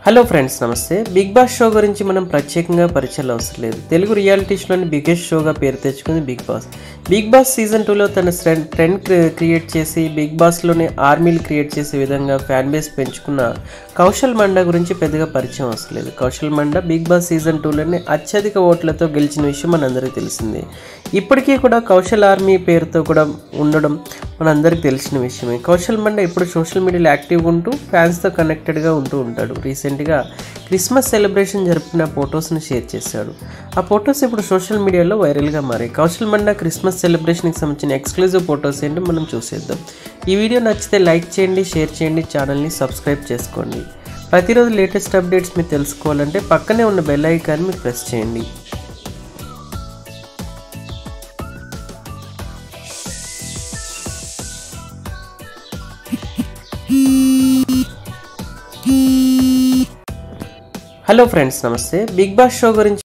hello friends నమస్తే big boss show గురించి మనం ప్రత్యేకంగా పరిచయాలు అవసరం లేదు తెలుగు రియాలిటీ షోలోని బిగ్గెస్ట్ షోగా పేరు తెచ్చుకుంది big boss big boss season టూలో తన ట్రెండ్ క్రియేట్ చేసి బిగ్ బాస్లోని ఆర్మీలు క్రియేట్ చేసే విధంగా ఫ్యాన్ బేస్ పెంచుకున్న కౌశల్ మండా గురించి పెద్దగా పరిచయం అవసరం లేదు Kaushal Manda big boss season టూలోనే అత్యధిక ఓట్లతో గెలిచిన విషయం మనందరికీ తెలిసిందే ఇప్పటికీ కూడా కౌశల్ ఆర్మీ పేరుతో కూడా ఉండడం మనందరికీ తెలిసిన విషయమే కౌశల్ మండ ఇప్పుడు సోషల్ మీడియాలో యాక్టివ్గా ఉంటూ ఫ్యాన్స్తో కనెక్టెడ్గా ఉంటూ ఉంటాడు రీసెంట్గా క్రిస్మస్ సెలబ్రేషన్ జరుపుకున్న ఫొటోస్ని షేర్ చేశాడు ఆ ఫొటోస్ ఇప్పుడు సోషల్ మీడియాలో వైరల్గా మారాయి కౌశల్ మండ క్రిస్మస్ సెలబ్రేషన్కి సంబంధించిన ఎక్స్క్లూజివ్ ఫొటోస్ ఏంటో మనం చూసేద్దాం ఈ వీడియో నచ్చితే లైక్ చేయండి షేర్ చేయండి ఛానల్ని సబ్స్క్రైబ్ చేసుకోండి ప్రతిరోజు లేటెస్ట్ అప్డేట్స్ మీరు తెలుసుకోవాలంటే పక్కనే ఉన్న బెల్ ఐకాన్ మీరు ప్రెస్ చేయండి హలో ఫ్రెండ్స్ నమస్తే బిగ్ బాస్ షో గురించి